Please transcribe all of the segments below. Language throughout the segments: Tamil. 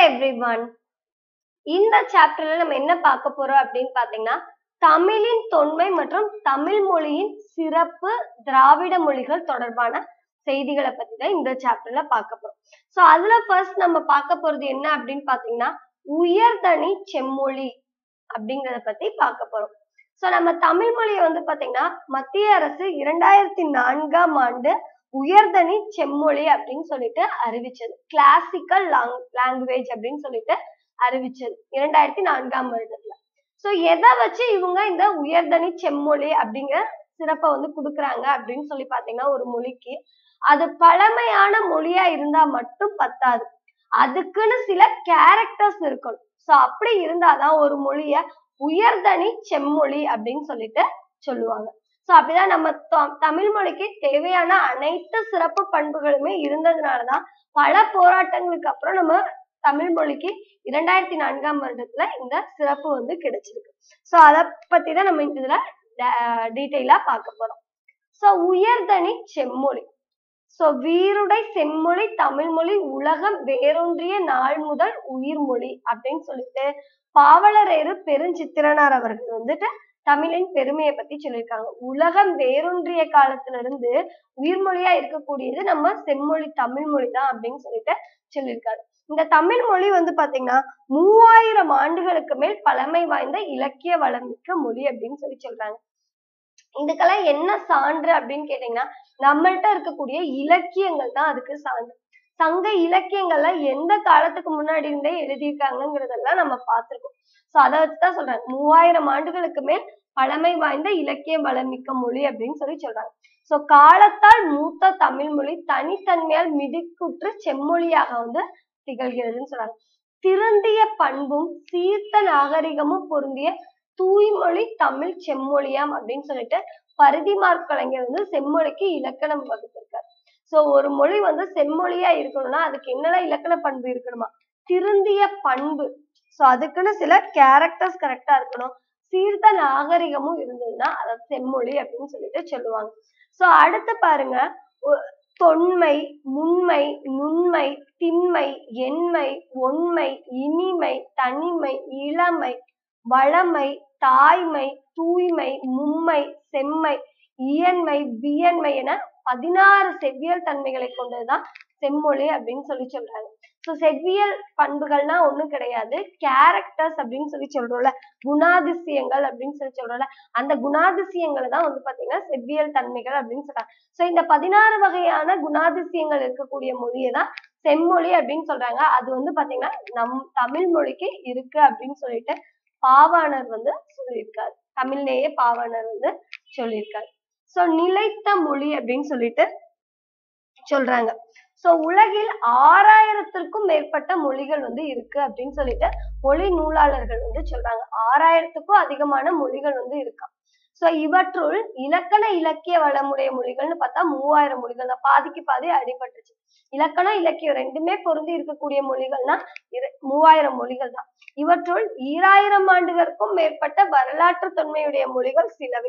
எவ்ரிவன் இந்த சாப்டர்ல நம்ம என்ன பார்க்க போறோம் அப்படின்னு பாத்தீங்கன்னா தமிழின் தொன்மை மற்றும் தமிழ் மொழியின் சிறப்பு திராவிட மொழிகள் தொடர்பான செய்திகளை பத்தி தான் இந்த சாப்டர்ல பார்க்க போறோம் சோ அதுல ஃபர்ஸ்ட் நம்ம பார்க்க போறது என்ன அப்படின்னு பாத்தீங்கன்னா உயர்தனி செம்மொழி அப்படிங்கறத பத்தி பார்க்க போறோம் சோ நம்ம தமிழ் மொழியை வந்து பாத்தீங்கன்னா மத்திய அரசு இரண்டாயிரத்தி நான்காம் ஆண்டு உயர்தனி செம்மொழி அப்படின்னு சொல்லிட்டு அறிவிச்சது கிளாசிக்கல் லாங்குவேஜ் அப்படின்னு சொல்லிட்டு அறிவிச்சது இரண்டாயிரத்தி நான்காம் வருடத்துல சோ எதை வச்சு இவங்க இந்த உயர்தனி செம்மொழி அப்படிங்கிற சிறப்பை வந்து கொடுக்குறாங்க அப்படின்னு சொல்லி பாத்தீங்கன்னா ஒரு மொழிக்கு அது பழமையான மொழியா இருந்தா மட்டும் பத்தாது அதுக்குன்னு சில கேரக்டர்ஸ் இருக்கணும் சோ அப்படி இருந்தாதான் ஒரு மொழிய உயர்தனி செம்மொழி அப்படின்னு சொல்லிட்டு சொல்லுவாங்க சோ அப்படிதான் நம்ம தமிழ் மொழிக்கு தேவையான அனைத்து சிறப்பு பண்புகளுமே இருந்ததுனாலதான் பல போராட்டங்களுக்கு அப்புறம் நம்ம தமிழ் மொழிக்கு இரண்டாயிரத்தி நான்காம் வருடத்துல இந்த சிறப்பு வந்து கிடைச்சிருக்கு சோ அத பத்தி தான் நம்ம இதுல டீட்டெயிலா பார்க்க போறோம் சோ உயர்தனி செம்மொழி சோ வீருடை செம்மொழி தமிழ் மொழி உலகம் வேரூன்றிய நாள் முதல் உயிர்மொழி அப்படின்னு சொல்லிட்டு பாவலரேறு பெருஞ்சித்திரனார் அவர்கள் வந்துட்டு தமிழின் பெருமையை பத்தி சொல்லியிருக்காங்க உலகம் வேரூன்றிய காலத்துல இருந்து உயிர்மொழியா இருக்கக்கூடியது நம்ம செம்மொழி தமிழ் மொழி தான் அப்படின்னு சொல்லிட்டு சொல்லியிருக்காரு இந்த தமிழ் மொழி வந்து பாத்தீங்கன்னா மூவாயிரம் ஆண்டுகளுக்கு மேல் பழமை வாய்ந்த இலக்கிய வளமிக்க மொழி அப்படின்னு சொல்லி சொல்றாங்க இதுக்கெல்லாம் என்ன சான்று அப்படின்னு கேட்டீங்கன்னா நம்மள்ட்ட இருக்கக்கூடிய இலக்கியங்கள் தான் அதுக்கு சான்று சங்க இலக்கியங்கள்ல எந்த காலத்துக்கு முன்னாடி இருந்தே எழுதியிருக்காங்கிறதெல்லாம் நம்ம பார்த்திருக்கோம் சோ அதை வச்சுதான் சொல்றாங்க மூவாயிரம் ஆண்டுகளுக்கு மேல் பழமை வாய்ந்த இலக்கிய வளமிக்க மொழி அப்படின்னு சொல்லி சொல்றாங்க சோ காலத்தால் மூத்த தமிழ் மொழி தனித்தன்மையால் மிடுக்குற்று செம்மொழியாக வந்து திகழ்கிறதுன்னு சொல்றாங்க திருந்திய பண்பும் சீர்த்த நாகரிகமும் பொருந்திய தூய்மொழி தமிழ் செம்மொழியாம் அப்படின்னு சொல்லிட்டு பரிதிமார் கலைஞர் வந்து செம்மொழிக்கு இலக்கணம் வகுத்திருக்காரு சோ ஒரு மொழி வந்து செம்மொழியா இருக்கணும்னா அதுக்கு என்னெல்லாம் இலக்கண பண்பு இருக்கணுமா திருந்திய பண்பு சோ அதுக்குன்னு சில கேரக்டர்ஸ் கரெக்டா இருக்கணும் சீர்த்த நாகரிகமும் இருந்ததுன்னா அதை செம்மொழி அப்படின்னு சொல்லிட்டு சொல்லுவாங்க சோ அடுத்து பாருங்க தொன்மை முன்மை நுண்மை திண்மை எண்மை ஒண்மை இனிமை தனிமை இளமை வளமை தாய்மை தூய்மை மும்மை செம்மை இயன்மை வியன்மை என பதினாறு செவ்வியல் தன்மைகளை கொண்டதுதான் செம்மொழி அப்படின்னு சொல்லி சொல்றாங்க ஸோ செவ்வியல் பண்புகள்னா ஒண்ணும் கிடையாது கேரக்டர்ஸ் அப்படின்னு சொல்லி சொல்றோம்ல குணாதிசயங்கள் அப்படின்னு சொல்லி சொல்றோம்ல அந்த குணாதிசயங்களை தான் வந்து பாத்தீங்கன்னா செவ்வியல் தன்மைகள் அப்படின்னு சொல்றாங்க ஸோ இந்த பதினாறு வகையான குணாதிசயங்கள் இருக்கக்கூடிய மொழியை தான் செம்மொழி அப்படின்னு சொல்றாங்க அது வந்து பாத்தீங்கன்னா நம் தமிழ் மொழிக்கு இருக்கு அப்படின்னு சொல்லிட்டு பாவாணர் வந்து சொல்லியிருக்காரு தமிழ்லேயே பாவாணர் வந்து சொல்லியிருக்காரு சோ நிலைத்த மொழி அப்படின்னு சொல்லிட்டு சொல்றாங்க சோ உலகில் ஆறாயிரத்திற்கும் மேற்பட்ட மொழிகள் வந்து இருக்கு அப்படின்னு சொல்லிட்டு மொழி நூலாளர்கள் வந்து சொல்றாங்க ஆறாயிரத்துக்கும் அதிகமான மொழிகள் வந்து இருக்கா சோ இவற்றுள் இலக்கண இலக்கிய வளமுடைய மொழிகள்னு பார்த்தா மூவாயிரம் மொழிகள் தான் பாதிக்கு பாதி அடிபட்டுச்சு இலக்கணம் இலக்கியம் ரெண்டுமே பொருந்தி இருக்கக்கூடிய மொழிகள்னா மூவாயிரம் மொழிகள் தான் இவற்றுள் ஈராயிரம் ஆண்டுகளுக்கும் மேற்பட்ட வரலாற்று தொன்மையுடைய மொழிகள் சிலவே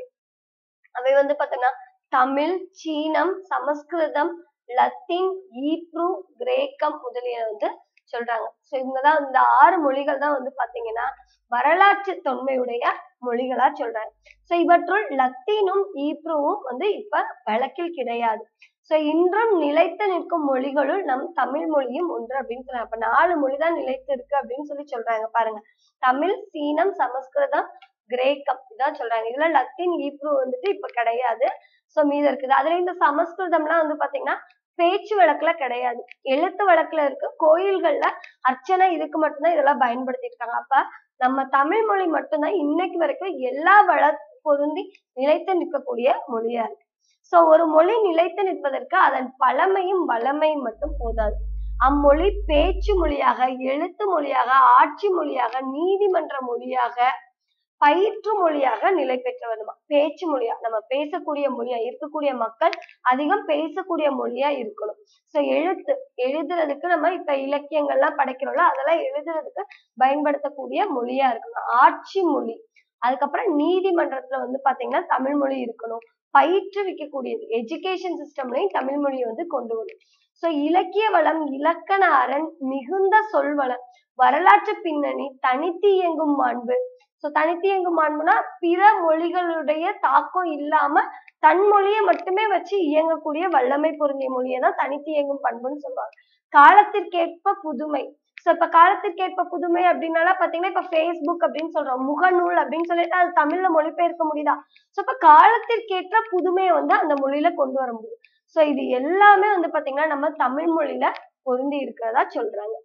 அவை வந்து பாத்தீங்கன்னா தமிழ் சீனம் சமஸ்கிருதம் லத்தீன் ஈப்ரு கிரேக்கம் முதலிய வந்து சொல்றாங்க சோ இவங்கதான் இந்த ஆறு மொழிகள் தான் வந்து பாத்தீங்கன்னா வரலாற்று தொன்மையுடைய மொழிகளா சொல்றாங்க சோ இவற்றுள் லத்தீனும் ஈப்ருவும் வந்து இப்ப வழக்கில் கிடையாது சோ இன்றும் நிலைத்து நிற்கும் மொழிகளுள் நம் தமிழ் மொழியும் ஒன்று அப்படின்னு சொல்றாங்க அப்ப நாலு மொழி தான் நிலைத்து இருக்கு அப்படின்னு சொல்லி சொல்றாங்க பாருங்க தமிழ் சீனம் சமஸ்கிருதம் கிரேக்கம் இதான் சொல்றாங்க இதுல லத்தீன் ஈப்ரு வந்துட்டு இப்ப கிடையாது சோ மீது இருக்குது அதுல இந்த சமஸ்கிருதம்லாம் வந்து பாத்தீங்கன்னா பேச்சு வழக்குல கிடையாது எழுத்து வழக்குல இருக்கு கோயில்கள்ல அர்ச்சனை இதுக்கு மட்டும்தான் இதெல்லாம் பயன்படுத்திட்டு இருக்காங்க அப்ப நம்ம தமிழ் மொழி மட்டும்தான் இன்னைக்கு வரைக்கும் எல்லா வள பொருந்தி நிலைத்து நிற்கக்கூடிய மொழியா இருக்கு சோ ஒரு மொழி நிலைத்து நிற்பதற்கு அதன் பழமையும் வளமையும் மட்டும் போதாது அம்மொழி பேச்சு மொழியாக எழுத்து மொழியாக ஆட்சி மொழியாக நீதிமன்ற மொழியாக பயிற்று மொழியாக நிலை பெற்று வருமா பேச்சு மொழியா நம்ம பேசக்கூடிய மொழியா இருக்கக்கூடிய மக்கள் அதிகம் பேசக்கூடிய மொழியா இருக்கணும் சோ எழுத்து எழுதுறதுக்கு நம்ம இப்ப இலக்கியங்கள்லாம் படைக்கிறோம்ல அதெல்லாம் எழுதுறதுக்கு பயன்படுத்தக்கூடிய மொழியா இருக்கணும் ஆட்சி மொழி அதுக்கப்புறம் நீதிமன்றத்துல வந்து பாத்தீங்கன்னா தமிழ் மொழி இருக்கணும் பயிற்றுவிக்கக்கூடியது எஜுகேஷன் சிஸ்டம்லயும் தமிழ் மொழியை வந்து கொண்டு வரணும் சோ இலக்கிய வளம் இலக்கண அரண் மிகுந்த சொல்வளம் வரலாற்று பின்னணி தனித்து இயங்கும் மாண்பு சோ தனித்து இயங்கும் மாண்புனா பிற மொழிகளுடைய தாக்கம் இல்லாம தன் மொழியை மட்டுமே வச்சு இயங்கக்கூடிய வல்லமை பொருந்திய மொழியை தான் தனித்து இயங்கும் பண்புன்னு சொல்லுவாங்க காலத்திற்கேற்ப புதுமை சோ இப்ப காலத்திற்கேற்ப புதுமை அப்படின்னால பாத்தீங்கன்னா இப்ப ஃபேஸ்புக் அப்படின்னு சொல்றோம் முகநூல் அப்படின்னு சொல்லிட்டு அது தமிழ்ல மொழிபெயர்க்க முடியுதா சோ இப்ப காலத்திற்கேற்ற புதுமையை வந்து அந்த மொழியில கொண்டு வர முடியும் சோ இது எல்லாமே வந்து பாத்தீங்கன்னா நம்ம தமிழ் மொழியில பொருந்தி இருக்கிறதா சொல்றாங்க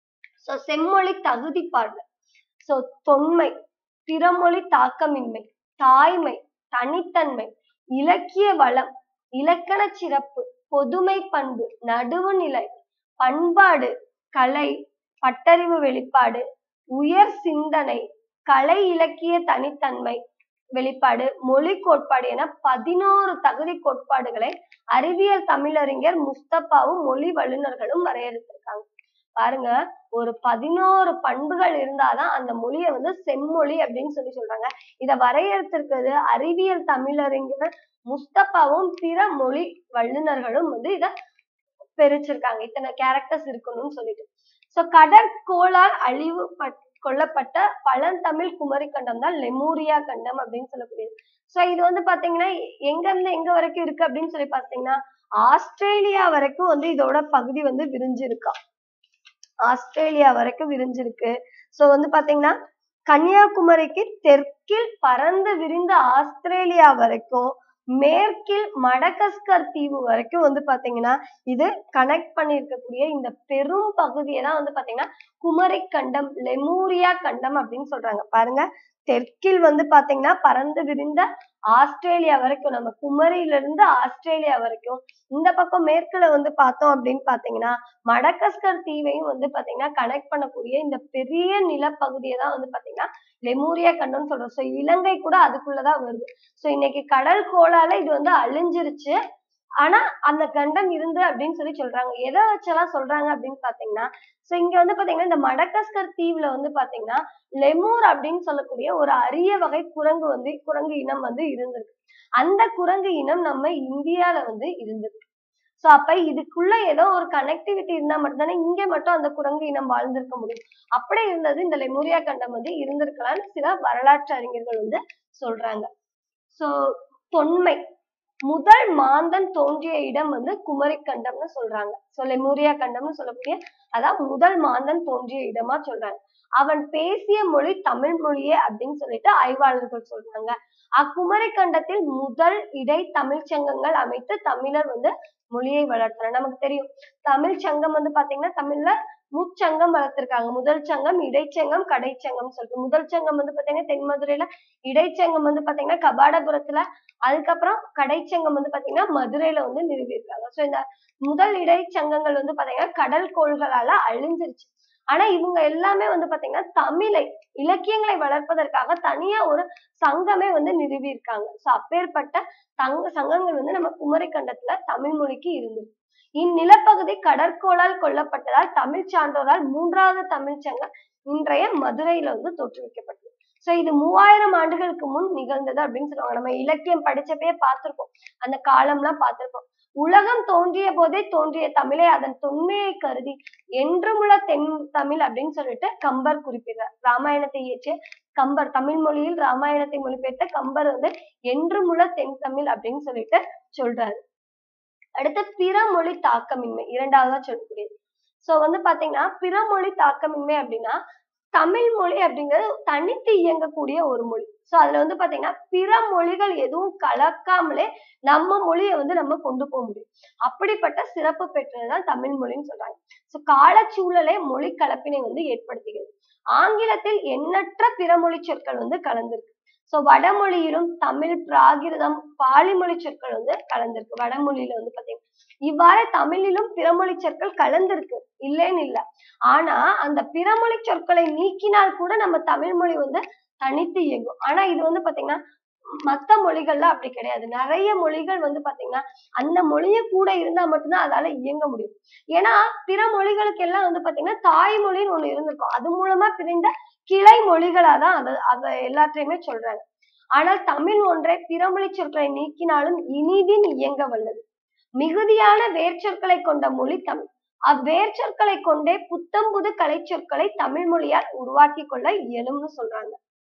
சோ செம்மொழி தகுதிப்பாடு சோ தொன்மை பிறமொழி தாக்கமின்மை தாய்மை தனித்தன்மை இலக்கிய வளம் இலக்கண சிறப்பு பொதுமை பண்பு நடுவுநிலை பண்பாடு கலை பட்டறிவு வெளிப்பாடு உயர் சிந்தனை கலை இலக்கிய தனித்தன்மை வெளிப்பாடு மொழி கோட்பாடு என பதினோரு தகுதி கோட்பாடுகளை அறிவியல் தமிழறிஞர் முஸ்தபாவும் மொழி வல்லுநர்களும் வரையறுத்திருக்காங்க பாருங்க ஒரு பதினோரு பண்புகள் இருந்தாதான் அந்த மொழியை வந்து செம்மொழி அப்படின்னு சொல்லி சொல்றாங்க இத வரையறுத்திருக்கிறது அறிவியல் தமிழறிஞர் முஸ்தபாவும் பிற மொழி வல்லுநர்களும் வந்து இத பிரிச்சிருக்காங்க இத்தனை கேரக்டர்ஸ் இருக்கணும்னு சொல்லிட்டு சோ கடற்கோளால் அழிவு பட்- கொள்ளப்பட்ட பழந்தமிழ் குமரி கண்டம் தான் லெமூரியா கண்டம் அப்படின்னு சொல்லக்கூடியது சோ இது வந்து பாத்தீங்கன்னா எங்க இருந்து எங்க வரைக்கும் இருக்கு அப்படின்னு சொல்லி பாத்தீங்கன்னா ஆஸ்திரேலியா வரைக்கும் வந்து இதோட பகுதி வந்து விரிஞ்சிருக்கா ஆஸ்திரேலியா வரைக்கும் விரிஞ்சிருக்கு சோ வந்து பாத்தீங்கன்னா கன்னியாகுமரிக்கு தெற்கில் பறந்து விரிந்த ஆஸ்திரேலியா வரைக்கும் மேற்கில் மடகஸ்கர் தீவு வரைக்கும் வந்து பாத்தீங்கன்னா இது கனெக்ட் பண்ணியிருக்கக்கூடிய இந்த பெரும் பகுதியை தான் வந்து பாத்தீங்கன்னா குமரி கண்டம் லெமூரியா கண்டம் அப்படின்னு சொல்றாங்க பாருங்க தெற்கில் வந்து பாத்தீங்கன்னா பறந்து விரிந்த ஆஸ்திரேலியா வரைக்கும் நம்ம குமரியில இருந்து ஆஸ்திரேலியா வரைக்கும் இந்த பக்கம் மேற்குல வந்து பார்த்தோம் அப்படின்னு பாத்தீங்கன்னா மடகஸ்கர் தீவையும் வந்து பாத்தீங்கன்னா கனெக்ட் பண்ணக்கூடிய இந்த பெரிய நிலப்பகுதியை தான் வந்து பாத்தீங்கன்னா லெமூரியா கண்டம்னு சொல்றோம் சோ இலங்கை கூட அதுக்குள்ளதான் வருது சோ இன்னைக்கு கடல் கோளால இது வந்து அழிஞ்சிருச்சு ஆனா அந்த கண்டம் இருந்து அப்படின்னு சொல்லி சொல்றாங்க எதை வச்செல்லாம் சொல்றாங்க அப்படின்னு பாத்தீங்கன்னா சோ இங்க வந்து பாத்தீங்கன்னா இந்த மடகஸ்கர் தீவுல வந்து பாத்தீங்கன்னா லெமூர் அப்படின்னு சொல்லக்கூடிய ஒரு அரிய வகை குரங்கு வந்து குரங்கு இனம் வந்து இருந்திருக்கு அந்த குரங்கு இனம் நம்ம இந்தியால வந்து இருந்திருக்கு சோ அப்ப இதுக்குள்ள ஏதோ ஒரு கனெக்டிவிட்டி இருந்தா மட்டும்தானே இங்க மட்டும் அந்த குரங்கு இனம் வாழ்ந்திருக்க முடியும் அப்படி இருந்தது இந்த லெமூரியா கண்டம் வந்து இருந்திருக்கலாம்னு சில வரலாற்று அறிஞர்கள் வந்து சொல்றாங்க சோ தொன்மை முதல் மாந்தன் தோன்றிய இடம் வந்து குமரி கண்டம்னு சொல்றாங்க சோ லெமூரியா கண்டம்னு சொல்லக்கூடிய அதான் முதல் மாந்தன் தோன்றிய இடமா சொல்றாங்க அவன் பேசிய மொழி தமிழ் மொழியே அப்படின்னு சொல்லிட்டு ஆய்வாளர்கள் சொல்றாங்க அக்குமரி கண்டத்தில் முதல் இடை தமிழ் சங்கங்கள் அமைத்து தமிழர் வந்து மொழியை வளர்த்தனர் நமக்கு தெரியும் தமிழ் சங்கம் வந்து பாத்தீங்கன்னா தமிழ்ல முச்சங்கம் வளர்த்திருக்காங்க முதல் சங்கம் இடைச்சங்கம் கடைச்சங்கம் சொல்லிட்டு முதல் சங்கம் வந்து பாத்தீங்கன்னா தென்மதுரையில இடைச்சங்கம் வந்து பாத்தீங்கன்னா கபாடபுரத்துல அதுக்கப்புறம் கடைச்சங்கம் வந்து பாத்தீங்கன்னா மதுரையில வந்து நிறுவியிருக்காங்க சோ இந்த முதல் இடைச்சங்கங்கள் வந்து பாத்தீங்கன்னா கடல் கோள்களால அழிஞ்சிருச்சு ஆனா இவங்க எல்லாமே வந்து பாத்தீங்கன்னா தமிழை இலக்கியங்களை வளர்ப்பதற்காக தனியா ஒரு சங்கமே வந்து நிறுவியிருக்காங்க சோ அப்பேற்பட்ட தங்க சங்கங்கள் வந்து நம்ம குமரி கண்டத்துல தமிழ் மொழிக்கு இருந்தது இந்நிலப்பகுதி கடற்கோளால் கொல்லப்பட்டதால் தமிழ் சான்றோரால் மூன்றாவது தமிழ் சங்கம் இன்றைய மதுரையில வந்து தோற்றுவிக்கப்பட்டது சோ இது மூவாயிரம் ஆண்டுகளுக்கு முன் நிகழ்ந்தது அப்படின்னு சொல்லுவாங்க நம்ம இலக்கியம் படிச்சப்பே பார்த்திருப்போம் அந்த காலம்லாம் பார்த்திருப்போம் உலகம் தோன்றிய போதே தோன்றிய தமிழை அதன் தொன்மையை கருதி என்றுமுள்ள தென் தமிழ் அப்படின்னு சொல்லிட்டு கம்பர் குறிப்பிடுறார் ராமாயணத்தை இயற்றிய கம்பர் தமிழ் மொழியில் ராமாயணத்தை மொழிபெயர்த்த கம்பர் வந்து என்றுமுள்ள தென் தமிழ் அப்படின்னு சொல்லிட்டு சொல்றாரு அடுத்து பிற மொழி தாக்கமின்மை இரண்டாவதா சொல்லக்கூடியது சோ வந்து பாத்தீங்கன்னா பிற மொழி தாக்கமின்மை அப்படின்னா தமிழ் மொழி அப்படிங்கிறது தனித்து இயங்கக்கூடிய ஒரு மொழி சோ அதுல வந்து பாத்தீங்கன்னா பிற மொழிகள் எதுவும் கலக்காமலே நம்ம மொழியை வந்து நம்ம கொண்டு போக முடியும் அப்படிப்பட்ட சிறப்பு பெற்றதுதான் தமிழ் மொழின்னு சொல்றாங்க சோ காலச்சூழலே மொழி கலப்பினை வந்து ஏற்படுத்துகிறது ஆங்கிலத்தில் எண்ணற்ற பிற மொழி சொற்கள் வந்து கலந்திருக்கு சோ வடமொழியிலும் தமிழ் பிராகிருதம் பாலி மொழி சொற்கள் வந்து கலந்திருக்கு வடமொழியில வந்து பாத்தீங்கன்னா இவ்வாறு தமிழிலும் பிறமொழி சொற்கள் கலந்திருக்கு இல்லைன்னு இல்ல ஆனா அந்த பிறமொழி சொற்களை நீக்கினால் கூட நம்ம தமிழ் மொழி வந்து தனித்து இயங்கும் ஆனா இது வந்து பாத்தீங்கன்னா மத்த மொழிகள்ல அப்படி கிடையாது நிறைய மொழிகள் வந்து பாத்தீங்கன்னா அந்த மொழியே கூட இருந்தா மட்டும்தான் அதால இயங்க முடியும் ஏன்னா பிற மொழிகளுக்கு எல்லாம் வந்து பாத்தீங்கன்னா தாய்மொழின்னு ஒண்ணு இருந்திருக்கும் அது மூலமா பிரிந்த கிளை மொழிகளாதான் அதை அதை எல்லாத்தையுமே சொல்றாங்க ஆனால் தமிழ் ஒன்றை பிறமொழி சொற்களை நீக்கினாலும் இனிதின் இயங்க வல்லது மிகுதியான வேர்ச்சொற்களை கொண்ட மொழி தமிழ் அவ்வேர்ச்சொற்களை கொண்டே புத்தம் புது கலைச்சொற்களை தமிழ் மொழியால் உருவாக்கி கொள்ள இயலும்னு சொல்றாங்க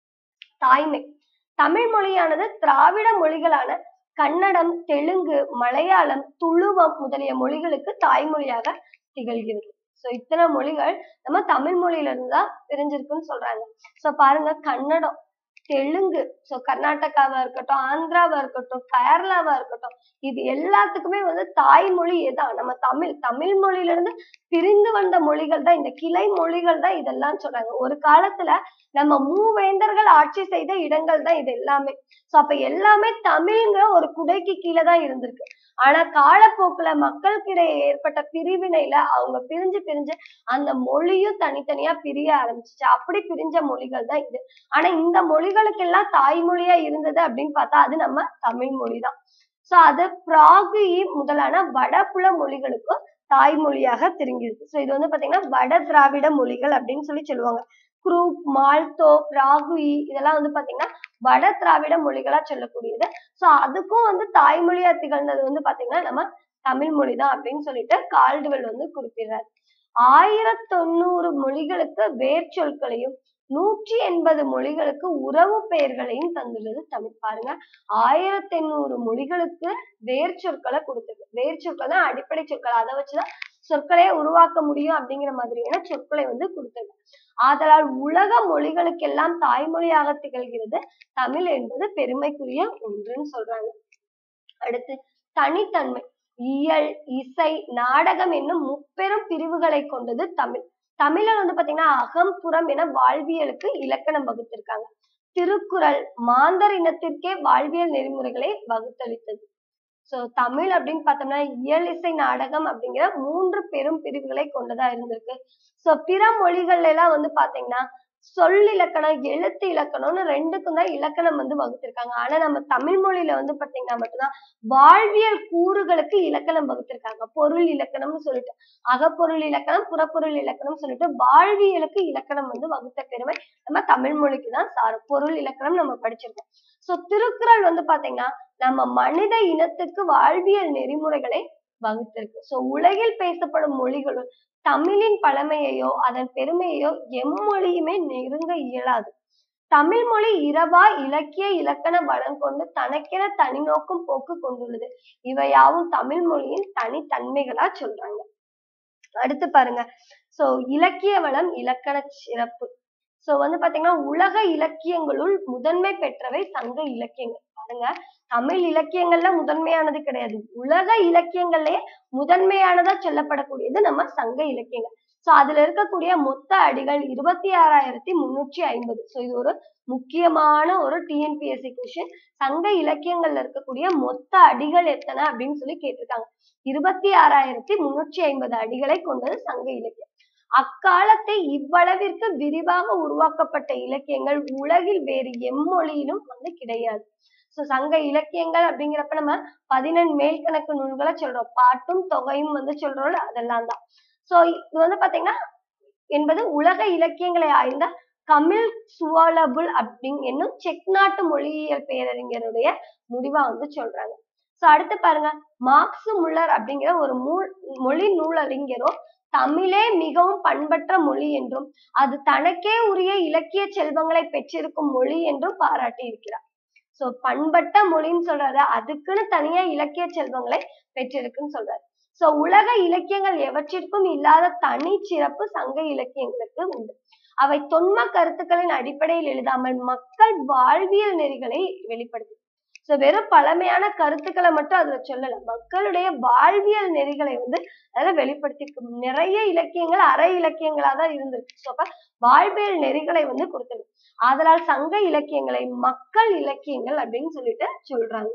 தாய்மை தமிழ் மொழியானது திராவிட மொழிகளான கன்னடம் தெலுங்கு மலையாளம் துளுவம் முதலிய மொழிகளுக்கு தாய்மொழியாக திகழ்கிறது சோ இத்தனை மொழிகள் நம்ம தமிழ் மொழியில இருந்து தான் பிரிஞ்சிருக்குன்னு சொல்றாங்க சோ பாருங்க கன்னடம் தெலுங்கு சோ கர்நாடகாவா இருக்கட்டும் ஆந்திராவா இருக்கட்டும் கேரளாவா இருக்கட்டும் இது எல்லாத்துக்குமே வந்து தாய்மொழி எதான் நம்ம தமிழ் தமிழ் மொழியில இருந்து பிரிந்து வந்த மொழிகள் தான் இந்த கிளை மொழிகள் தான் இதெல்லாம் சொல்றாங்க ஒரு காலத்துல நம்ம மூவேந்தர்கள் ஆட்சி செய்த இடங்கள் தான் இது எல்லாமே சோ அப்ப எல்லாமே தமிழ்ங்கிற ஒரு குடைக்கு கீழே தான் இருந்திருக்கு ஆனா காலப்போக்குல மக்களுக்கிடையே ஏற்பட்ட பிரிவினையில அவங்க பிரிஞ்சு பிரிஞ்சு அந்த மொழியும் தனித்தனியா பிரிய ஆரம்பிச்சுச்சு அப்படி பிரிஞ்ச மொழிகள் தான் இது ஆனா இந்த மொழிகளுக்கெல்லாம் தாய்மொழியா இருந்தது அப்படின்னு பார்த்தா அது நம்ம தமிழ் மொழி தான் சோ அது பிராகு முதலான வடபுல மொழிகளுக்கும் தாய்மொழியாக தெரிஞ்சிருக்கு சோ இது வந்து பாத்தீங்கன்னா வட திராவிட மொழிகள் அப்படின்னு சொல்லி சொல்லுவாங்க குரூப் மால்தோ பிராகுயி இதெல்லாம் வந்து பாத்தீங்கன்னா வட திராவிட மொழிகளா சொல்லக்கூடியது சோ அதுக்கும் வந்து தாய்மொழியா திகழ்ந்தது வந்து பாத்தீங்கன்னா நம்ம தமிழ் மொழி தான் அப்படின்னு சொல்லிட்டு கால்டுவெல் வந்து குறிப்பிடுறாரு ஆயிரத்தி தொண்ணூறு மொழிகளுக்கு வேர்ச்சொற்களையும் நூற்றி எண்பது மொழிகளுக்கு உறவு பெயர்களையும் தந்துள்ளது தமிழ் பாருங்க ஆயிரத்தி எண்ணூறு மொழிகளுக்கு வேர் சொற்களை கொடுத்திருக்கு வேர் சொற்கள் தான் அடிப்படை சொற்கள் அதை வச்சுதான் சொற்களே உருவாக்க முடியும் அப்படிங்கிற மாதிரியான சொற்களை வந்து கொடுத்திருக்கு ஆதலால் உலக மொழிகளுக்கெல்லாம் தாய்மொழியாக திகழ்கிறது தமிழ் என்பது பெருமைக்குரிய ஒன்றுன்னு சொல்றாங்க அடுத்து தனித்தன்மை இயல் இசை நாடகம் என்னும் முப்பெரும் பிரிவுகளை கொண்டது தமிழ் தமிழ்ல வந்து பாத்தீங்கன்னா அகம் புறம் என வாழ்வியலுக்கு இலக்கணம் வகுத்திருக்காங்க திருக்குறள் மாந்தர் இனத்திற்கே வாழ்வியல் நெறிமுறைகளை வகுத்தளித்தது சோ தமிழ் அப்படின்னு பார்த்தோம்னா இயல் இசை நாடகம் அப்படிங்கிற மூன்று பெரும் பிரிவுகளை கொண்டதா இருந்திருக்கு சோ பிற மொழிகள்ல எல்லாம் வந்து பாத்தீங்கன்னா சொல் இலக்கணம் எழுத்து இலக்கணம்னு ரெண்டுக்கும் தான் இலக்கணம் வந்து வகுத்திருக்காங்க ஆனா நம்ம தமிழ் மொழியில வந்து பாத்தீங்கன்னா மட்டும்தான் வாழ்வியல் கூறுகளுக்கு இலக்கணம் வகுத்திருக்காங்க பொருள் இலக்கணம்னு சொல்லிட்டு அகப்பொருள் இலக்கணம் புறப்பொருள் இலக்கணம் சொல்லிட்டு வாழ்வியலுக்கு இலக்கணம் வந்து வகுத்த பெருமை நம்ம தமிழ் மொழிக்கு தான் சாரும் பொருள் இலக்கணம் நம்ம படிச்சிருக்கோம் சோ திருக்குறள் வந்து பாத்தீங்கன்னா நம்ம மனித இனத்துக்கு வாழ்வியல் நெறிமுறைகளை வகுத்திருக்கு சோ உலகில் பேசப்படும் மொழிகளும் தமிழின் பழமையையோ அதன் பெருமையையோ எம்மொழியுமே நெருங்க இயலாது தமிழ் மொழி இரவா இலக்கிய இலக்கண வளம் கொண்டு தனக்கென தனி நோக்கும் போக்கு கொண்டுள்ளது இவையாவும் தமிழ் மொழியின் தனித்தன்மைகளா சொல்றாங்க அடுத்து பாருங்க சோ இலக்கிய வளம் இலக்கண சிறப்பு சோ வந்து பாத்தீங்கன்னா உலக இலக்கியங்களுள் முதன்மை பெற்றவை சங்க இலக்கியங்கள் பாருங்க தமிழ் இலக்கியங்கள்ல முதன்மையானது கிடையாது உலக இலக்கியங்கள்லயே முதன்மையானதா சொல்லப்படக்கூடியது நம்ம சங்க இலக்கியங்கள் சோ அதுல இருக்கக்கூடிய மொத்த அடிகள் இருபத்தி ஆறாயிரத்தி முன்னூற்றி ஐம்பது சோ இது ஒரு முக்கியமான ஒரு டிஎன்பிஎஸ்சி கொஸ்டின் சங்க இலக்கியங்கள்ல இருக்கக்கூடிய மொத்த அடிகள் எத்தனை அப்படின்னு சொல்லி கேட்டிருக்காங்க இருபத்தி ஆறாயிரத்தி முன்னூற்றி ஐம்பது அடிகளை கொண்டது சங்க இலக்கியம் அக்காலத்தை இவ்வளவிற்கு விரிவாக உருவாக்கப்பட்ட இலக்கியங்கள் உலகில் வேறு எம்மொழியிலும் வந்து கிடையாது சோ சங்க இலக்கியங்கள் அப்படிங்கிறப்ப நம்ம பதினெண் மேல்கணக்கு நூல்களை சொல்றோம் பாட்டும் தொகையும் வந்து சொல்றோம் அதெல்லாம் தான் சோ இது வந்து பாத்தீங்கன்னா என்பது உலக இலக்கியங்களை ஆய்ந்த கமில் சுவாலபுல் அப்படிங் என்னும் செக் நாட்டு மொழியியல் பேரறிஞருடைய முடிவா வந்து சொல்றாங்க சோ அடுத்து பாருங்க மார்க்ஸ் முல்லர் அப்படிங்கிற ஒரு மூல் மொழி நூலறிஞரோ தமிழே மிகவும் பண்பற்ற மொழி என்றும் அது தனக்கே உரிய இலக்கிய செல்வங்களை பெற்றிருக்கும் மொழி என்றும் பாராட்டி இருக்கிறார் சோ பண்பட்ட மொழின்னு சொல்றாரு அதுக்குன்னு தனியா இலக்கிய செல்வங்களை பெற்றிருக்குன்னு சொல்றாரு சோ உலக இலக்கியங்கள் எவற்றிற்கும் இல்லாத தனி சிறப்பு சங்க இலக்கியங்களுக்கு உண்டு அவை தொன்ம கருத்துக்களின் அடிப்படையில் எழுதாமல் மக்கள் வாழ்வியல் நெறிகளை வெளிப்படுத்து சோ வெறும் பழமையான கருத்துக்களை மட்டும் அதுல சொல்லல மக்களுடைய வாழ்வியல் நெறிகளை வந்து அதுல வெளிப்படுத்திருக்கும் நிறைய இலக்கியங்கள் அரை இலக்கியங்களா தான் இருந்திருக்கு சோ அப்ப வாழ்வியல் நெறிகளை வந்து கொடுத்திருக்கு ஆதலால் சங்க இலக்கியங்களை மக்கள் இலக்கியங்கள் அப்படின்னு சொல்லிட்டு சொல்றாங்க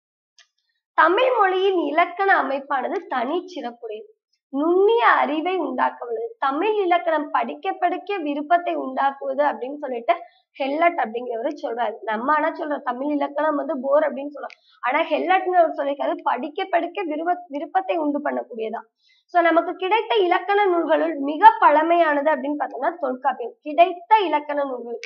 தமிழ் மொழியின் இலக்கண அமைப்பானது தனி சிறப்புடையது நுண்ணிய அறிவை உண்டாக்க உள்ளது தமிழ் இலக்கணம் படிக்க படிக்க விருப்பத்தை உண்டாக்குவது அப்படின்னு சொல்லிட்டு ஹெல்லட் அப்படிங்கிறவரு சொல்றாரு நம்ம ஆனா சொல்றோம் தமிழ் இலக்கணம் வந்து போர் அப்படின்னு சொல்றோம் ஆனா ஹெல்லட்ங்கிறவர் சொல்லியிருக்காரு படிக்க படிக்க விருப்ப விருப்பத்தை உண்டு பண்ணக்கூடியதா சோ நமக்கு கிடைத்த இலக்கண நூல்களுள் மிக பழமையானது அப்படின்னு பார்த்தோம்னா தொல்காப்பியம் கிடைத்த இலக்கண நூல்கள்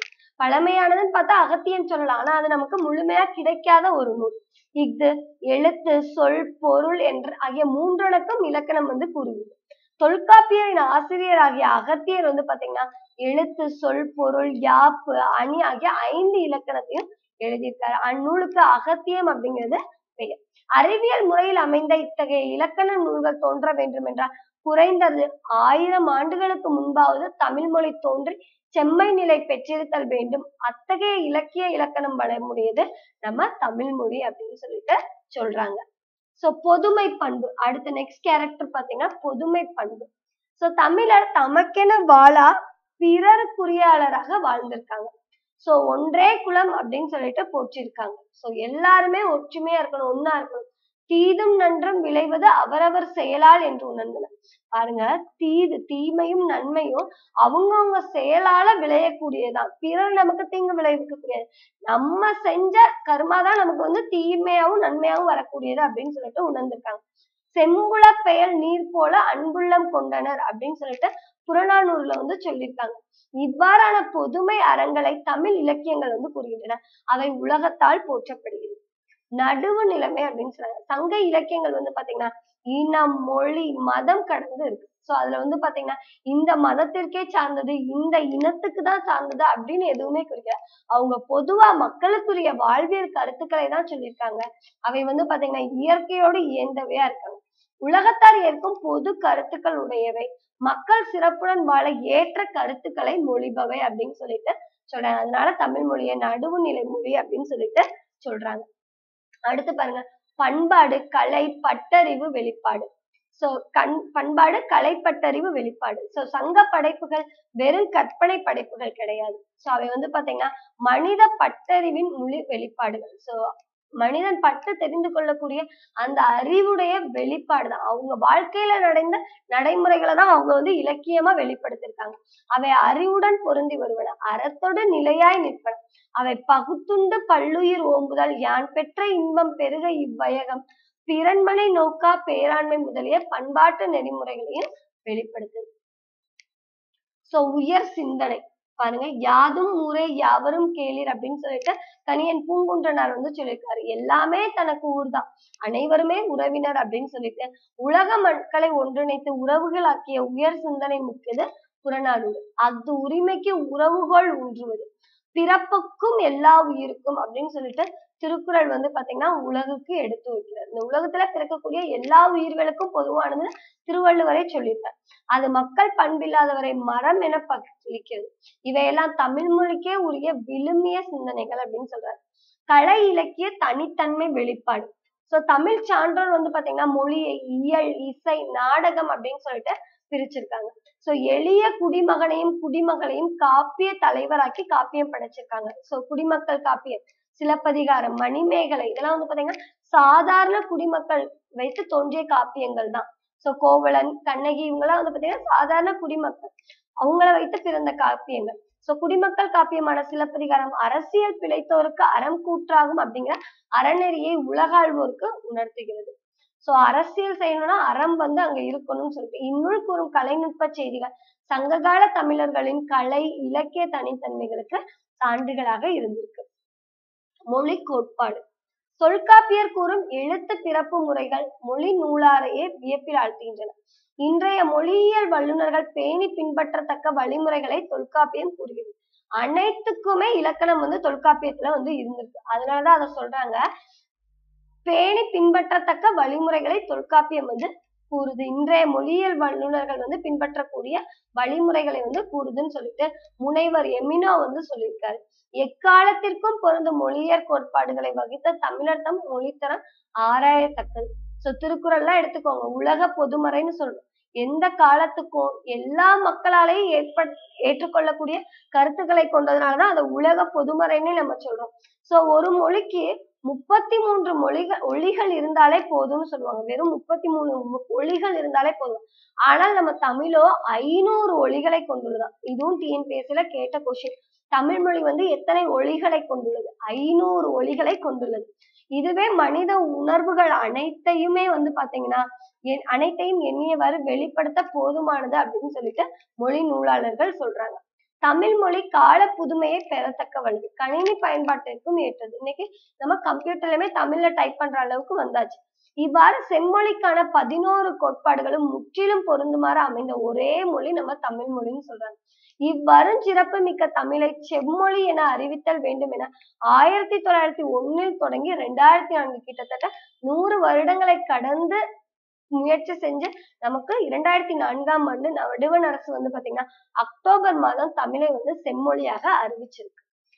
பழமையானதுன்னு பார்த்தா அகத்தியன் சொல்லலாம் ஆனா அது நமக்கு முழுமையா கிடைக்காத ஒரு நூல் இஃது எழுத்து சொல் பொருள் என்ற ஆகிய மூன்றடக்கம் இலக்கணம் வந்து கூறுகிறது தொல்காப்பியரின் ஆசிரியர் ஆகிய அகத்தியர் வந்து பாத்தீங்கன்னா எழுத்து சொல் பொருள் யாப்பு அணி ஆகிய ஐந்து இலக்கணத்தையும் எழுதியிருக்காரு அந்நூலுக்கு அகத்தியம் அப்படிங்கிறது பெயர் அறிவியல் முறையில் அமைந்த இத்தகைய இலக்கண நூல்கள் தோன்ற வேண்டும் என்றால் குறைந்தது ஆயிரம் ஆண்டுகளுக்கு முன்பாவது தமிழ் மொழி தோன்றி செம்மை நிலை பெற்றிருத்தல் வேண்டும் அத்தகைய இலக்கிய இலக்கணம் வளமுடையது நம்ம தமிழ் மொழி அப்படின்னு சொல்லிட்டு சொல்றாங்க சோ பொதுமை பண்பு அடுத்த நெக்ஸ்ட் கேரக்டர் பாத்தீங்கன்னா பொதுமை பண்பு சோ தமிழர் தமக்கென வாழா பிறருக்குரியாளராக வாழ்ந்திருக்காங்க சோ ஒன்றே குலம் அப்படின்னு சொல்லிட்டு போற்றிருக்காங்க சோ எல்லாருமே ஒற்றுமையா இருக்கணும் ஒன்னா இருக்கணும் தீதும் நன்றும் விளைவது அவரவர் செயலால் என்று உணர்ந்தனர் பாருங்க தீது தீமையும் நன்மையும் அவங்கவங்க செயலால விளையக்கூடியதுதான் பிறர் நமக்கு தீங்கு விளைவிக்க கூடியது நம்ம செஞ்ச கர்மா தான் நமக்கு வந்து தீமையாவும் நன்மையாவும் வரக்கூடியது அப்படின்னு சொல்லிட்டு உணர்ந்திருக்காங்க செம்புல பெயர் நீர் போல அன்புள்ளம் கொண்டனர் அப்படின்னு சொல்லிட்டு புறநானூறுல வந்து சொல்லியிருக்காங்க இவ்வாறான பொதுமை அறங்களை தமிழ் இலக்கியங்கள் வந்து கூறுகின்றன அவை உலகத்தால் போற்றப்படுகிறது நடுவு நிலைமை அப்படின்னு சொல்றாங்க சங்க இலக்கியங்கள் வந்து பாத்தீங்கன்னா இனம் மொழி மதம் கடந்து இருக்கு சோ அதுல வந்து பாத்தீங்கன்னா இந்த மதத்திற்கே சார்ந்தது இந்த இனத்துக்கு தான் சார்ந்தது அப்படின்னு எதுவுமே குறிக்கல அவங்க பொதுவா மக்களுக்குரிய வாழ்வியல் கருத்துக்களை தான் சொல்லியிருக்காங்க அவை வந்து பாத்தீங்கன்னா இயற்கையோடு இயந்தவையா இருக்காங்க உலகத்தார் ஏற்கும் பொது கருத்துக்கள் உடையவை மக்கள் சிறப்புடன் வாழ ஏற்ற கருத்துக்களை மொழிபவை அப்படின்னு சொல்லிட்டு சொல்றாங்க அதனால தமிழ் மொழியை நடுவு நிலை மொழி அப்படின்னு சொல்லிட்டு சொல்றாங்க அடுத்து பாருங்க பண்பாடு கலை பட்டறிவு வெளிப்பாடு சோ கண் பண்பாடு கலை பட்டறிவு வெளிப்பாடு சோ சங்க படைப்புகள் வெறும் கற்பனை படைப்புகள் கிடையாது சோ அவை வந்து பாத்தீங்கன்னா மனித பட்டறிவின் மொழி வெளிப்பாடுகள் சோ மனிதன் பட்டு தெரிந்து கொள்ளக்கூடிய அந்த அறிவுடைய வெளிப்பாடு தான் அவங்க வாழ்க்கையில நடந்த நடைமுறைகளை தான் அவங்க வந்து இலக்கியமா வெளிப்படுத்திருக்காங்க அவை அறிவுடன் பொருந்தி வருவன அறத்தோடு நிலையாய் நிற்பன அவை பகுத்துண்டு பல்லுயிர் ஓம்புதல் யான் பெற்ற இன்பம் பெருக இவ்வையகம் பிறன்மனை நோக்கா பேராண்மை முதலிய பண்பாட்டு நெறிமுறைகளையும் வெளிப்படுத்துது சோ உயர் சிந்தனை பாருங்க யாதும் ஊரே யாவரும் கேளீர் அப்படின்னு சொல்லிட்டு தனியன் பூங்குன்றனார் வந்து சொல்லியிருக்காரு எல்லாமே தனக்கு ஊர்தான் அனைவருமே உறவினர் அப்படின்னு சொல்லிட்டு உலக மக்களை ஒன்றிணைத்து உறவுகளாக்கிய உயர் சிந்தனை முக்கியது புறநானூறு அது உரிமைக்கு உறவுகோல் ஊன்றுவது பிறப்புக்கும் எல்லா உயிருக்கும் அப்படின்னு சொல்லிட்டு திருக்குறள் வந்து பாத்தீங்கன்னா உலகுக்கு எடுத்து வைக்கிறார் இந்த உலகத்துல பிறக்கக்கூடிய எல்லா உயிர்களுக்கும் பொதுவானது திருவள்ளுவரை சொல்லியிருக்கார் அது மக்கள் பண்பில்லாதவரை மரம் என பழிக்கிறது இவையெல்லாம் தமிழ் மொழிக்கே உரிய விழுமிய சிந்தனைகள் அப்படின்னு சொல்றாரு கலை இலக்கிய தனித்தன்மை வெளிப்பாடு சோ தமிழ் சான்றோர் வந்து பாத்தீங்கன்னா மொழியை இயல் இசை நாடகம் அப்படின்னு சொல்லிட்டு பிரிச்சிருக்காங்க சோ எளிய குடிமகனையும் குடிமகளையும் காப்பிய தலைவராக்கி காப்பியம் படைச்சிருக்காங்க சோ குடிமக்கள் காப்பியம் சிலப்பதிகாரம் மணிமேகலை இதெல்லாம் வந்து பாத்தீங்கன்னா சாதாரண குடிமக்கள் வைத்து தோன்றிய காப்பியங்கள் தான் சோ கோவலன் கண்ணகி இவங்கெல்லாம் வந்து பாத்தீங்கன்னா சாதாரண குடிமக்கள் அவங்கள வைத்து பிறந்த காப்பியங்கள் சோ குடிமக்கள் காப்பியமான சிலப்பதிகாரம் அரசியல் பிழைத்தோருக்கு அறம் கூற்றாகும் அப்படிங்கிற அறநெறியை உலகாழ்வோருக்கு உணர்த்துகிறது சோ அரசியல் செய்யணும்னா அறம் வந்து அங்க இருக்கணும்னு சொல்லிட்டு இந்நூல் கூறும் கலைநுட்ப செய்திகள் சங்ககால தமிழர்களின் கலை இலக்கிய தனித்தன்மைகளுக்கு சான்றுகளாக இருந்திருக்கு மொழி கோட்பாடு தொல்காப்பியர் கூறும் எழுத்து பிறப்பு முறைகள் மொழி நூலாரையே வியப்பில் ஆழ்த்துகின்றன இன்றைய மொழியியல் வல்லுநர்கள் பேணி பின்பற்றத்தக்க வழிமுறைகளை தொல்காப்பியம் கூறுகிறது அனைத்துக்குமே இலக்கணம் வந்து தொல்காப்பியத்துல வந்து இருந்திருக்கு அதனாலதான் அதை சொல்றாங்க பேணி பின்பற்றத்தக்க வழிமுறைகளை தொல்காப்பியம் வந்து கூறுது இன்றைய மொழியியல் வல்லுநர்கள் வந்து பின்பற்றக்கூடிய வழிமுறைகளை வந்து கூறுதுன்னு சொல்லிட்டு முனைவர் எமினோ வந்து சொல்லியிருக்காரு எக்காலத்திற்கும் பொருந்தும் மொழியியற் கோட்பாடுகளை வகித்த தமிழர் தம் மொழித்தரம் ஆராயத்தக்கது சோ திருக்குறள்லாம் எடுத்துக்கோங்க உலக பொதுமறைன்னு சொல்றோம் எந்த காலத்துக்கும் எல்லா மக்களாலையும் ஏற்ப ஏற்றுக்கொள்ளக்கூடிய கருத்துக்களை கொண்டதுனாலதான் அதை உலக பொதுமறைன்னு நம்ம சொல்றோம் சோ ஒரு மொழிக்கு முப்பத்தி மூன்று மொழிகள் ஒளிகள் இருந்தாலே போதும்னு சொல்லுவாங்க வெறும் முப்பத்தி மூணு ஒளிகள் இருந்தாலே போதும் ஆனால் நம்ம தமிழோ ஐநூறு ஒளிகளை கொண்டுள்ளதாம் இதுவும் டிஎன்பிஎஸ்சில கேட்ட கொஸ்டின் தமிழ் மொழி வந்து எத்தனை ஒளிகளை கொண்டுள்ளது ஐநூறு ஒளிகளை கொண்டுள்ளது இதுவே மனித உணர்வுகள் அனைத்தையுமே வந்து பாத்தீங்கன்னா அனைத்தையும் எண்ணியவாறு வெளிப்படுத்த போதுமானது அப்படின்னு சொல்லிட்டு மொழி நூலாளர்கள் சொல்றாங்க தமிழ் மொழி கால புதுமையை பெறத்தக்க வழி கணினி பயன்பாட்டிற்கும் ஏற்றது இன்னைக்கு நம்ம கம்ப்யூட்டர்லயுமே தமிழ்ல டைப் பண்ற அளவுக்கு வந்தாச்சு இவ்வாறு செம்மொழிக்கான பதினோரு கோட்பாடுகளும் முற்றிலும் பொருந்துமாறு அமைந்த ஒரே மொழி நம்ம தமிழ் மொழின்னு சொல்றாங்க இவ்வருஞ்சிறப்பு மிக்க தமிழை செம்மொழி என அறிவித்தல் வேண்டும் என ஆயிரத்தி தொள்ளாயிரத்தி ஒன்னில் தொடங்கி ரெண்டாயிரத்தி நான்கு கிட்டத்தட்ட நூறு வருடங்களை கடந்து முயற்சி செஞ்சு நமக்கு இரண்டாயிரத்தி நான்காம் ஆண்டு நடுவண் அரசு வந்து பாத்தீங்கன்னா அக்டோபர் மாதம் தமிழை வந்து செம்மொழியாக அறிவிச்சிருக்கு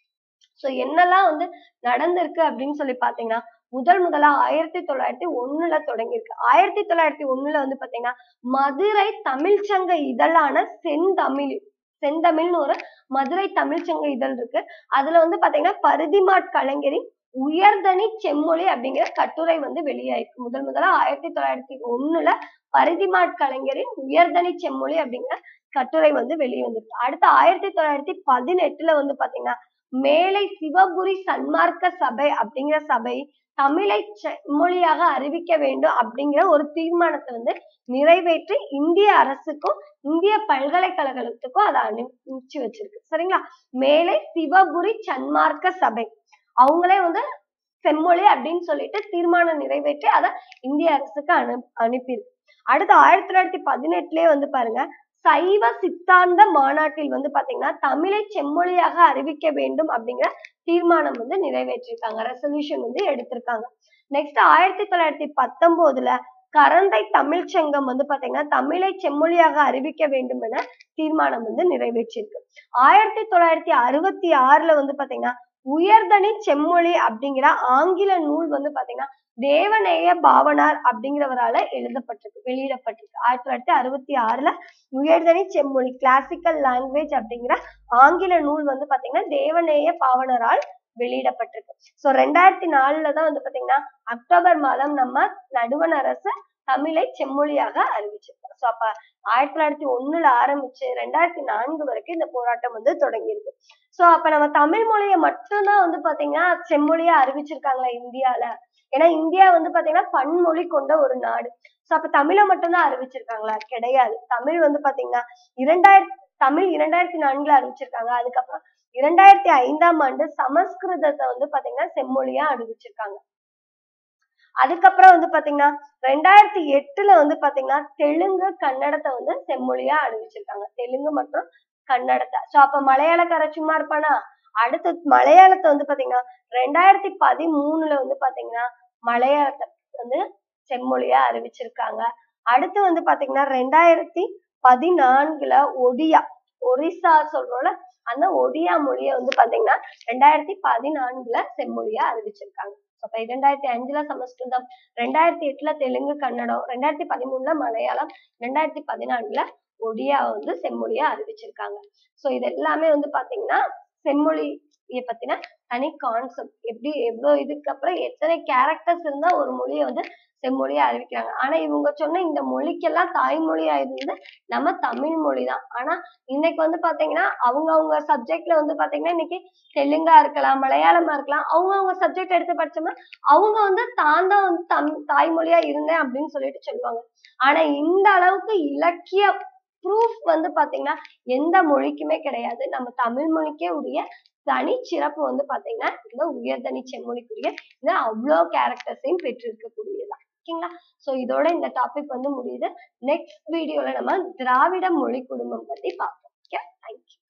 சோ என்னெல்லாம் வந்து நடந்திருக்கு அப்படின்னு சொல்லி பாத்தீங்கன்னா முதல் முதலா ஆயிரத்தி தொள்ளாயிரத்தி ஒண்ணுல தொடங்கியிருக்கு ஆயிரத்தி தொள்ளாயிரத்தி ஒண்ணுல வந்து பாத்தீங்கன்னா மதுரை தமிழ்ச்சங்க இதழான செந்தமிழ் செந்தமிழ்னு ஒரு மதுரை தமிழ்ச்சங்க இதழ் இருக்கு அதுல வந்து பாத்தீங்கன்னா பருதிமாட் கலைஞரின் உயர்தனி செம்மொழி அப்படிங்கிற கட்டுரை வந்து வெளியாயிருக்கு முதல் முதலா ஆயிரத்தி தொள்ளாயிரத்தி ஒண்ணுல பருதிமாட் கலைஞரின் உயர்தனி செம்மொழி அப்படிங்கிற கட்டுரை வந்து வெளியே வந்திருக்கு அடுத்து ஆயிரத்தி தொள்ளாயிரத்தி பதினெட்டுல வந்து பாத்தீங்கன்னா மேலை சிவபுரி சன்மார்க்க சபை அப்படிங்கிற சபை தமிழை செம்மொழியாக அறிவிக்க வேண்டும் அப்படிங்கிற ஒரு தீர்மானத்தை வந்து நிறைவேற்றி இந்திய அரசுக்கும் இந்திய பல்கலைக்கழகத்துக்கும் அதை அனுப்பிச்சு வச்சிருக்கு சரிங்களா மேலை சிவபுரி சன்மார்க்க சபை அவங்களே வந்து செம்மொழி அப்படின்னு சொல்லிட்டு தீர்மானம் நிறைவேற்றி அதை இந்திய அரசுக்கு அனு அனுப்பியிருக்கு அடுத்து ஆயிரத்தி தொள்ளாயிரத்தி பதினெட்டுலயே வந்து பாருங்க சைவ சித்தாந்த மாநாட்டில் வந்து பாத்தீங்கன்னா தமிழை செம்மொழியாக அறிவிக்க வேண்டும் அப்படிங்கிற தீர்மானம் வந்து நிறைவேற்றிருக்காங்க ரெசல்யூஷன் வந்து எடுத்திருக்காங்க நெக்ஸ்ட் ஆயிரத்தி தொள்ளாயிரத்தி பத்தொன்பதுல கரந்தை தமிழ் சங்கம் வந்து பாத்தீங்கன்னா தமிழை செம்மொழியாக அறிவிக்க வேண்டும் என தீர்மானம் வந்து நிறைவேற்றிருக்கு ஆயிரத்தி தொள்ளாயிரத்தி அறுபத்தி ஆறுல வந்து பாத்தீங்கன்னா உயர்தனி செம்மொழி அப்படிங்கிற ஆங்கில நூல் வந்து பாத்தீங்கன்னா தேவநேய பாவனார் அப்படிங்கிறவரால எழுதப்பட்டிருக்கு வெளியிடப்பட்டிருக்கு ஆயிரத்தி தொள்ளாயிரத்தி அறுபத்தி ஆறுல உயர்தனி செம்மொழி கிளாசிக்கல் லாங்குவேஜ் அப்படிங்கிற ஆங்கில நூல் வந்து பாத்தீங்கன்னா தேவநேய பாவனரால் வெளியிடப்பட்டிருக்கு சோ ரெண்டாயிரத்தி நாலுல தான் வந்து பாத்தீங்கன்னா அக்டோபர் மாதம் நம்ம நடுவண் அரசு தமிழை செம்மொழியாக அறிவிச்சிருக்கோம் சோ அப்ப ஆயிரத்தி தொள்ளாயிரத்தி ஒண்ணுல ஆரம்பிச்சு ரெண்டாயிரத்தி நான்கு வரைக்கும் இந்த போராட்டம் வந்து தொடங்கியிருக்கு சோ அப்ப நம்ம தமிழ் மொழியை மட்டும்தான் வந்து பாத்தீங்கன்னா செம்மொழியா அறிவிச்சிருக்காங்களா இந்தியால ஏன்னா இந்தியா வந்து பாத்தீங்கன்னா பன்மொழி கொண்ட ஒரு நாடு சோ அப்ப தமிழை மட்டும்தான் அறிவிச்சிருக்காங்களா கிடையாது தமிழ் வந்து பாத்தீங்கன்னா இரண்டாயிரத்தி தமிழ் இரண்டாயிரத்தி நான்குல அறிவிச்சிருக்காங்க அதுக்கப்புறம் இரண்டாயிரத்தி ஐந்தாம் ஆண்டு சமஸ்கிருதத்தை வந்து பாத்தீங்கன்னா செம்மொழியா அறிவிச்சிருக்காங்க அதுக்கப்புறம் வந்து பாத்தீங்கன்னா ரெண்டாயிரத்தி எட்டுல வந்து பாத்தீங்கன்னா தெலுங்கு கன்னடத்தை வந்து செம்மொழியா அறிவிச்சிருக்காங்க தெலுங்கு மற்றும் கன்னடத்தை சோ அப்ப மலையாளக்கார சும்மா இருப்பானா அடுத்து மலையாளத்தை வந்து பாத்தீங்கன்னா ரெண்டாயிரத்தி பதிமூணுல வந்து பாத்தீங்கன்னா மலையாளத்தை வந்து செம்மொழியா அறிவிச்சிருக்காங்க அடுத்து வந்து பாத்தீங்கன்னா ரெண்டாயிரத்தி பதினான்குல ஒடியா ஒரிசா சொல்றோம்ல அந்த ஒடியா மொழியை வந்து பாத்தீங்கன்னா ரெண்டாயிரத்தி பதினான்குல செம்மொழியா அறிவிச்சிருக்காங்க அப்ப இரண்டாயிரத்தி அஞ்சுல சமஸ்கிருதம் ரெண்டாயிரத்தி எட்டுல தெலுங்கு கன்னடம் ரெண்டாயிரத்தி பதிமூணுல மலையாளம் ரெண்டாயிரத்தி பதினான்குல ஒடியா வந்து செம்மொழியா அறிவிச்சிருக்காங்க சோ இது எல்லாமே வந்து பாத்தீங்கன்னா செம்மொழியை பத்தின தனி கான்செப்ட் எப்படி எவ்வளவு இதுக்கு அப்புறம் எத்தனை கேரக்டர்ஸ் இருந்தா ஒரு மொழியை வந்து செம்மொழியா அறிவிக்கிறாங்க ஆனா இவங்க சொன்ன இந்த மொழிக்கெல்லாம் தாய்மொழியா இருந்தது நம்ம தமிழ் மொழி தான் ஆனா இன்னைக்கு வந்து பாத்தீங்கன்னா அவங்க அவங்க சப்ஜெக்ட்ல வந்து பாத்தீங்கன்னா இன்னைக்கு தெலுங்கா இருக்கலாம் மலையாளமா இருக்கலாம் அவங்க அவங்க சப்ஜெக்ட் எடுத்து படிச்சோம்னா அவங்க வந்து தான் தான் வந்து தம் தாய்மொழியா இருந்தேன் அப்படின்னு சொல்லிட்டு சொல்லுவாங்க ஆனா இந்த அளவுக்கு இலக்கிய ப்ரூஃப் வந்து பாத்தீங்கன்னா எந்த மொழிக்குமே கிடையாது நம்ம தமிழ் மொழிக்கே உரிய தனி சிறப்பு வந்து பாத்தீங்கன்னா இந்த உயர்தனி செம்மொழிக்குரிய இது அவ்வளோ கேரக்டர்ஸையும் பெற்றிருக்கக்கூடியதான் ஓகேங்களா சோ இதோட இந்த டாபிக் வந்து முடியுது நெக்ஸ்ட் வீடியோல நம்ம திராவிட மொழி குடும்பம் பத்தி பார்ப்போம் ஓகே தேங்க்யூ